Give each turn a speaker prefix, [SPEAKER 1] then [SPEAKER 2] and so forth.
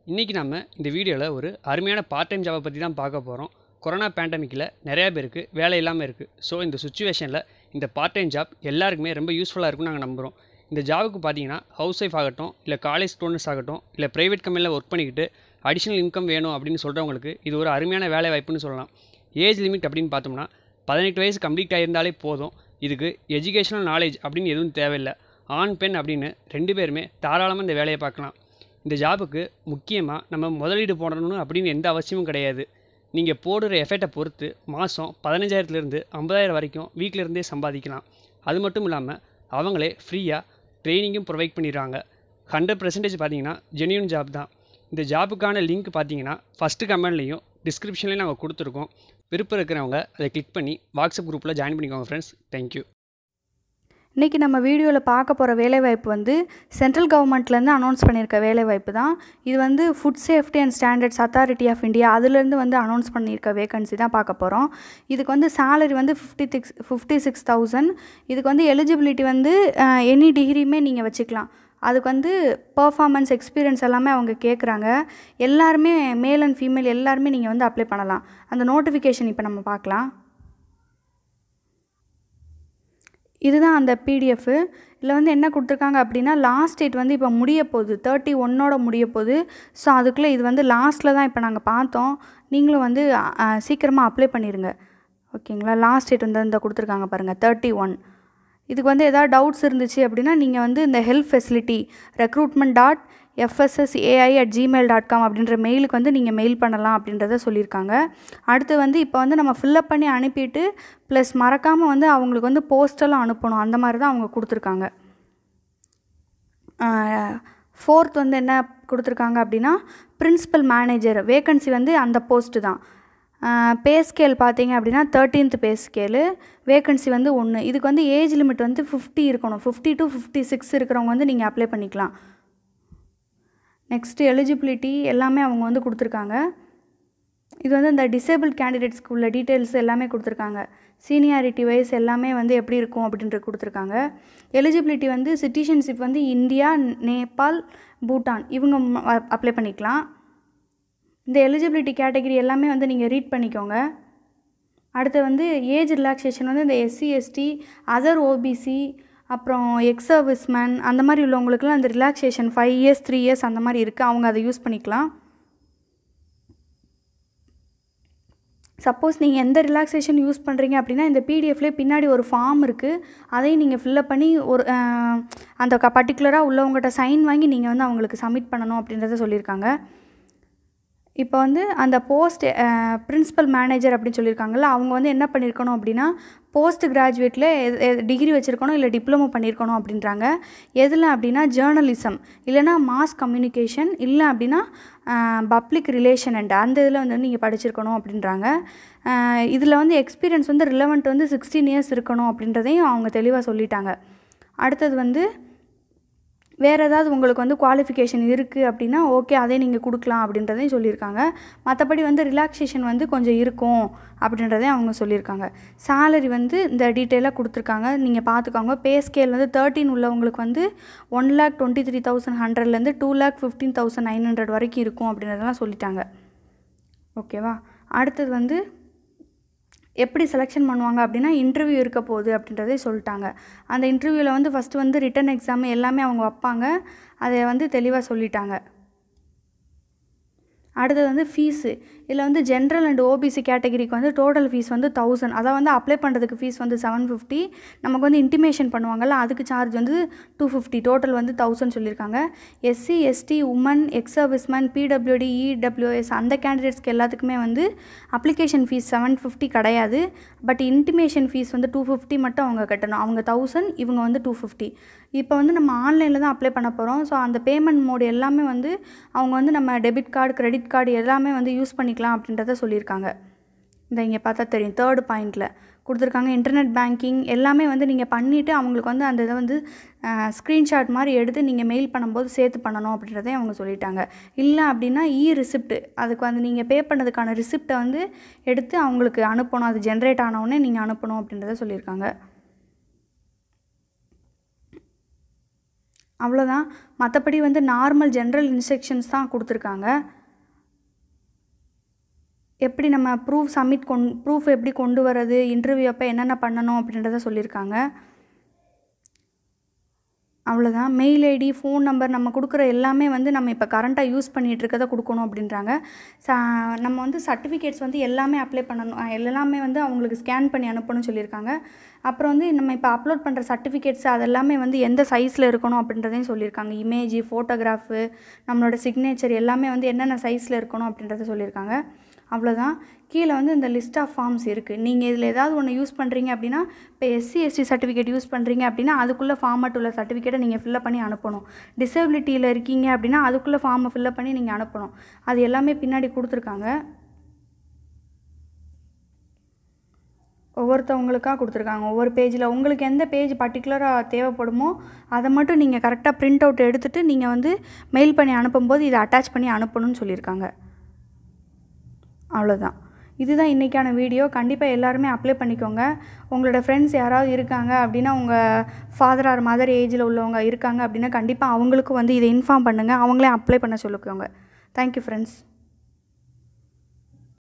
[SPEAKER 1] இன்றைக்கி நம்ம இந்த வீடியோவில் ஒரு அருமையான பார்ட் டைம் ஜாபை பற்றி தான் பார்க்க போகிறோம் கொரோனா பேண்டமிக்கில் நிறையா பேருக்கு வேலை இல்லாமல் இருக்குது ஸோ இந்த சுச்சுவேஷனில் இந்த பார்ட் டைம் ஜாப் எல்லாருக்குமே ரொம்ப யூஸ்ஃபுல்லாக இருக்கும்னு நாங்கள் நம்புகிறோம் இந்த ஜாபுக்கு பார்த்தீங்கன்னா ஹவுஸ் ஒய்ஃப் ஆகட்டும் இல்லை காலேஜ் ஸ்டூடெண்ட்ஸ் ஆகட்டும் இல்லை ப்ரைவேட் கம்பெனியில் ஒர்க் பண்ணிக்கிட்டு அடிஷ்னல் இன்கம் வேணும் அப்படின்னு சொல்கிறவங்களுக்கு இது ஒரு அருமையான வேலை வாய்ப்புன்னு சொல்லலாம் ஏஜ் லிமிட் அப்படின்னு பார்த்தோம்னா பதினெட்டு வயசு கம்ப்ளீட் ஆகியிருந்தாலே போதும் இதுக்கு எஜுகேஷனல் நாலேஜ் அப்படின்னு எதுவும் தேவையில்லை ஆண் பெண் அப்படின்னு ரெண்டு பேருமே தாராளமாக இந்த வேலையை பார்க்கலாம் இந்த ஜாபுக்கு முக்கியமாக நம்ம முதலீடு போடணும்னு அப்படின்னு எந்த அவசியமும் கிடையாது நீங்கள் போடுற எஃபெக்டை பொறுத்து மாதம் பதினஞ்சாயிரத்துலேருந்து ஐம்பதாயிரம் வரைக்கும் வீட்டில் இருந்தே சம்பாதிக்கலாம் அது மட்டும் இல்லாமல் அவங்களே ஃப்ரீயாக ட்ரைனிங்கும் ப்ரொவைட் பண்ணிடுறாங்க ஹண்ட்ரட் பர்சன்டேஜ் பார்த்தீங்கன்னா ஜென்யூன் ஜாப் தான் இந்த ஜாபுக்கான லிங்க் பார்த்தீங்கன்னா ஃபஸ்ட்டு கமெண்ட்லேயும் டிஸ்கிரிப்ஷன்லேயும் நாங்கள் கொடுத்துருக்கோம் விருப்பம் இருக்கிறவங்க அதை கிளிக் பண்ணி வாட்ஸ்அப் குரூப்பில் ஜாயின் பண்ணிக்கோங்க ஃப்ரெண்ட்ஸ் தேங்க்யூ
[SPEAKER 2] இன்றைக்கி நம்ம வீடியோவில் பார்க்க போகிற வேலைவாய்ப்பு வந்து சென்ட்ரல் கவர்மெண்ட்லேருந்து அனௌன்ஸ் பண்ணியிருக்க வேலைவாய்ப்பு தான் இது வந்து food safety and standards authority of India அதுலேருந்து வந்து அனௌன்ஸ் பண்ணியிருக்க வேகன்சி தான் பார்க்க போகிறோம் இதுக்கு வந்து சேலரி வந்து fifty six fifty six thousand இதுக்கு வந்து எலிஜிபிலிட்டி வந்து எனி டிகிரியுமே நீங்கள் வச்சுக்கலாம் அதுக்கு வந்து பர்ஃபார்மன்ஸ் எக்ஸ்பீரியன்ஸ் எல்லாமே அவங்க கேட்குறாங்க எல்லாருமே மேல் அண்ட் ஃபீமேல் எல்லாருமே நீங்கள் வந்து அப்ளை பண்ணலாம் அந்த நோட்டிஃபிகேஷன் இப்போ நம்ம பார்க்கலாம் இதுதான் அந்த பிடிஎஃப்பு இதில் வந்து என்ன கொடுத்துருக்காங்க அப்படின்னா லாஸ்ட் டேட் வந்து இப்போ முடிய போகுது தேர்ட்டி ஒன்னோட முடிய போகுது ஸோ அதுக்குள்ளே இது வந்து லாஸ்ட்டில் தான் இப்போ நாங்கள் பார்த்தோம் நீங்களும் வந்து சீக்கிரமாக அப்ளை பண்ணிடுங்க ஓகேங்களா லாஸ்ட் டேட் வந்து இந்த கொடுத்துருக்காங்க பாருங்கள் தேர்ட்டி ஒன் இதுக்கு வந்து எதாவது டவுட்ஸ் இருந்துச்சு அப்படின்னா நீங்கள் வந்து இந்த help facility recruitment dot FSSAI at Gmail dot com அப்படின்ற மெயிலுக்கு வந்து நீங்கள் மெயில் பண்ணலாம் அப்படின்றத சொல்லியிருக்காங்க அடுத்து வந்து இப்போ வந்து நம்ம ஃபில்லப் பண்ணி அனுப்பிட்டு ப்ளஸ் மறக்காமல் வந்து அவங்களுக்கு வந்து போஸ்டெல்லாம் அனுப்பணும் அந்த மாதிரி தான் அவங்க கொடுத்துருக்காங்க ஃபோர்த் வந்து என்ன கொடுத்துருக்காங்க அப்படின்னா பிரின்சிபல் மேனேஜர் வேக்கன்சி வந்து அந்த போஸ்ட்டு தான் பே ஸ்கேல் பார்த்தீங்க அப்படின்னா தேர்ட்டீன்த் பே ஸ்கேலு வேக்கன்சி வந்து ஒன்று இதுக்கு வந்து ஏஜ் லிமிட் வந்து ஃபிஃப்டி இருக்கணும் ஃபிஃப்டி டு ஃபிஃப்டி சிக்ஸ் இருக்கிறவங்க வந்து நீங்கள் அப்ளை பண்ணிக்கலாம் நெக்ஸ்ட்டு எலிஜிபிலிட்டி எல்லாமே அவங்க வந்து கொடுத்துருக்காங்க இது வந்து இந்த டிசேபிள் கேண்டிடேட்ஸ்க்கு உள்ள டீட்டெயில்ஸ் எல்லாமே கொடுத்துருக்காங்க சீனியாரிட்டி வைஸ் எல்லாமே வந்து எப்படி இருக்கும் அப்படின்றது கொடுத்துருக்காங்க எலிஜிபிலிட்டி வந்து சிட்டிசன்ஷிப் வந்து இந்தியா நேபாள் பூட்டான் இவங்க அப்ளை பண்ணிக்கலாம் இந்த எலிஜிபிலிட்டி கேட்டகரி எல்லாமே வந்து நீங்கள் ரீட் பண்ணிக்கோங்க அடுத்து வந்து ஏஜ் ரிலாக்ஸேஷன் வந்து இந்த எஸ்சி எஸ்டி அதர் ஓபிசி அப்புறம் எக்ஸ் சர்வீஸ்மேன் அந்த மாதிரி உள்ளவங்களுக்குலாம் அந்த relaxation five years three years அந்த மாதிரி இருக்குது அவங்க அதை யூஸ் பண்ணிக்கலாம் சப்போஸ் நீங்கள் எந்த ரிலாக்ஸேஷன் யூஸ் பண்ணுறீங்க அப்படின்னா இந்த பிடிஎஃப்லேயே பின்னாடி ஒரு ஃபார்ம் இருக்குது அதையும் நீங்கள் ஃபில்லப் பண்ணி ஒரு அந்த க பர்டிகுலராக உள்ளவங்ககிட்ட சைன் வாங்கி நீங்கள் வந்து அவங்களுக்கு சப்மிட் பண்ணணும் அப்படின்றத சொல்லியிருக்காங்க இப்போ வந்து அந்த போஸ்ட் பிரின்சிபல் மேனேஜர் அப்படின்னு சொல்லியிருக்காங்கல்ல அவங்க வந்து என்ன பண்ணியிருக்கணும் அப்படின்னா போஸ்ட் கிராஜுவேட்டில் டிகிரி வச்சுருக்கணும் இல்லை டிப்ளமோ பண்ணியிருக்கணும் அப்படின்றாங்க எதில் அப்படின்னா ஜேர்னலிசம் இல்லைனா மாஸ் கம்யூனிகேஷன் இல்லை அப்படின்னா பப்ளிக் ரிலேஷன் அண்ட் அந்த இதில் வந்து நீங்கள் படிச்சிருக்கணும் அப்படின்றாங்க இதில் வந்து எக்ஸ்பீரியன்ஸ் வந்து ரிலவெண்ட் வந்து சிக்ஸ்டீன் இயர்ஸ் இருக்கணும் அப்படின்றதையும் அவங்க தெளிவாக சொல்லிட்டாங்க அடுத்தது வந்து வேறு ஏதாவது உங்களுக்கு வந்து குவாலிஃபிகேஷன் இருக்குது அப்படின்னா ஓகே அதே நீங்கள் கொடுக்கலாம் அப்படின்றதையும் சொல்லியிருக்காங்க மற்றபடி வந்து ரிலாக்ஸேஷன் வந்து கொஞ்சம் இருக்கும் அப்படின்றதையும் அவங்க சொல்லியிருக்காங்க சேலரி வந்து இந்த டீட்டெயிலாக கொடுத்துருக்காங்க நீங்கள் பார்த்துக்கோங்க பே ஸ்கேல் வந்து தேர்ட்டின் உள்ளவங்களுக்கு வந்து one lakh twenty three thousand ஹண்ட்ரட்லேருந்து two lakh fifteen thousand nine hundred வரைக்கும் இருக்கும் அப்படின்றதெல்லாம் சொல்லிட்டாங்க ஓகேவா அடுத்தது வந்து எப்படி செலெக்ஷன் பண்ணுவாங்க அப்படின்னா இன்டர்வியூ இருக்க போகுது அப்படின்றதே சொல்லிட்டாங்க அந்த இன்டர்வியூவில் வந்து ஃபஸ்ட்டு வந்து ரிட்டன் எக்ஸாம் எல்லாமே அவங்க வைப்பாங்க அதை வந்து தெளிவாக சொல்லிட்டாங்க அடுத்தது வந்து ஃபீஸு இதில் வந்து ஜென்ரல் அண்ட் ஓபிசி கேட்டகிரிக்கு வந்து டோட்டல் ஃபீஸ் வந்து தௌசண்ட் அதை வந்து அப்ளை பண்ணுறதுக்கு ஃபீஸ் வந்து செவன் ஃபிஃப்டி நமக்கு வந்து இன்டிமேஷன் பண்ணுவாங்கள்ல அதுக்கு சார்ஜ் வந்து டூ ஃபிஃப்டி டோட்டல் வந்து தௌசண்ட் சொல்லியிருக்காங்க SC ST women ex serviceman PWD EWS அந்த கேண்டிடேட்ஸ்க்கு எல்லாத்துக்குமே வந்து அப்ளிகேஷன் ஃபீஸ் செவன் ஃபிஃப்டி கிடையாது பட் இன்டிமேஷன் ஃபீஸ் வந்து டூ ஃபிஃப்டி மட்டும் அவங்க கட்டணும் அவங்க தௌசண்ட் இவங்க வந்து டூ ஃபிஃப்டி இப்போ வந்து நம்ம ஆன்லைனில் தான் அப்ளை பண்ண போகிறோம் ஸோ அந்த பேமெண்ட் மோடு எல்லாமே வந்து அவங்க வந்து நம்ம டெபிட் கார்டு கிரெடிட் கார்டு எல்லாமே வந்து யூஸ் பண்ணிக்கலாம் அப்படின்றத சொல்லியிருக்காங்க இந்த இங்கே பார்த்தா தெரியும் தேர்டு பாயிண்டில் கொடுத்துருக்காங்க இன்டர்நெட் பேங்கிங் எல்லாமே வந்து நீங்கள் பண்ணிவிட்டு அவங்களுக்கு வந்து அந்த இதை வந்து ஸ்க்ரீன்ஷாட் மாதிரி எடுத்து நீங்கள் மெயில் பண்ணும்போது சேர்த்து பண்ணணும் அப்படின்றதே அவங்க சொல்லிட்டாங்க இல்லை அப்படின்னா இ ரிசிப்ட் அதுக்கு வந்து நீங்கள் பே பண்ணதுக்கான ரிசிப்டை வந்து எடுத்து அவங்களுக்கு அனுப்பணும் அது ஜென்ரேட் ஆனவுடனே நீங்கள் அனுப்பணும் அப்படின்றத சொல்லியிருக்காங்க அவ்வளோதான் மற்றபடி வந்து நார்மல் ஜென்ரல் இன்ஸ்ட்ரக்ஷன்ஸ் தான் கொடுத்துருக்காங்க எப்படி நம்ம ப்ரூஃப் சப்மிட் கொண் ப்ரூஃப் எப்படி கொண்டு வரது இன்டர்வியூ அப்போ என்னென்ன பண்ணணும் அப்படின்றத சொல்லியிருக்காங்க அவ்வளோதான் மெயில் ஐடி ஃபோன் நம்பர் நம்ம கொடுக்குற எல்லாமே வந்து நம்ம இப்போ கரண்ட்டாக யூஸ் பண்ணிகிட்டு இருக்கதை கொடுக்கணும் அப்படின்றாங்க ச நம்ம வந்து சர்டிஃபிகேட்ஸ் வந்து எல்லாமே அப்ளை பண்ணணும் அஹ் எல்லாமே வந்து அவங்களுக்கு ஸ்கேன் பண்ணி அனுப்பணும்னு சொல்லியிருக்காங்க அப்புறம் வந்து நம்ம இப்போ அப்லோட் பண்ணுற சர்டிஃபிகேட்ஸ் அதெல்லாமே வந்து எந்த சைஸில் இருக்கணும் அப்படின்றதையும் சொல்லியிருக்காங்க இமேஜ் ஃபோட்டோகிராஃபு நம்மளோட சிக்னேச்சர் எல்லாமே வந்து என்னென்ன சைஸில் இருக்கணும் அப்படின்றத சொல்லியிருக்காங்க அவ்வளோதான் கீழே வந்து இந்த லிஸ்ட் ஆஃப் ஃபார்ம்ஸ் இருக்குது நீங்கள் இதில் ஏதாவது ஒன்று யூஸ் பண்ணுறீங்க அப்படின்னா இப்போ எஸ்சி எஸ்டி சர்டிஃபிகேட் யூஸ் பண்ணுறீங்க அப்படின்னா அதுக்குள்ளே ஃபார்மட் உள்ள சர்டிஃபிகேட்டை நீங்கள் ஃபில்லப் பண்ணி அனுப்பணும் டிசபிலிட்டியில் இருக்கீங்க அப்படின்னா அதுக்குள்ளே ஃபார்மை ஃபில்லப் பண்ணி நீங்கள் அனுப்பணும் அது எல்லாமே பின்னாடி கொடுத்துருக்காங்க ஒவ்வொருத்தவங்களுக்காக கொடுத்துருக்காங்க ஒவ்வொரு பேஜில் உங்களுக்கு எந்த பேஜ் பர்டிகுலராக தேவைப்படுமோ அதை மட்டும் நீங்கள் கரெக்டாக பிரிண்ட் அவுட் எடுத்துகிட்டு நீங்கள் வந்து மெயில் பண்ணி அனுப்பும்போது இதை அட்டாச் பண்ணி அனுப்பணும்னு சொல்லியிருக்காங்க அவ்வளோதான் இதுதான் இன்றைக்கான வீடியோ கண்டிப்பாக எல்லாருமே அப்ளை பண்ணிக்கோங்க உங்களோட ஃப்ரெண்ட்ஸ் யாராவது இருக்காங்க அப்படின்னா உங்கள் ஃபாதர் ஆர் மதர் ஏஜில் உள்ளவங்க இருக்காங்க அப்படின்னா கண்டிப்பாக அவங்களுக்கும் வந்து இதை இன்ஃபார்ம் பண்ணுங்கள் அவங்களே அப்ளை பண்ண சொல்லிக்கோங்க தேங்க்யூ ஃப்ரெண்ட்ஸ்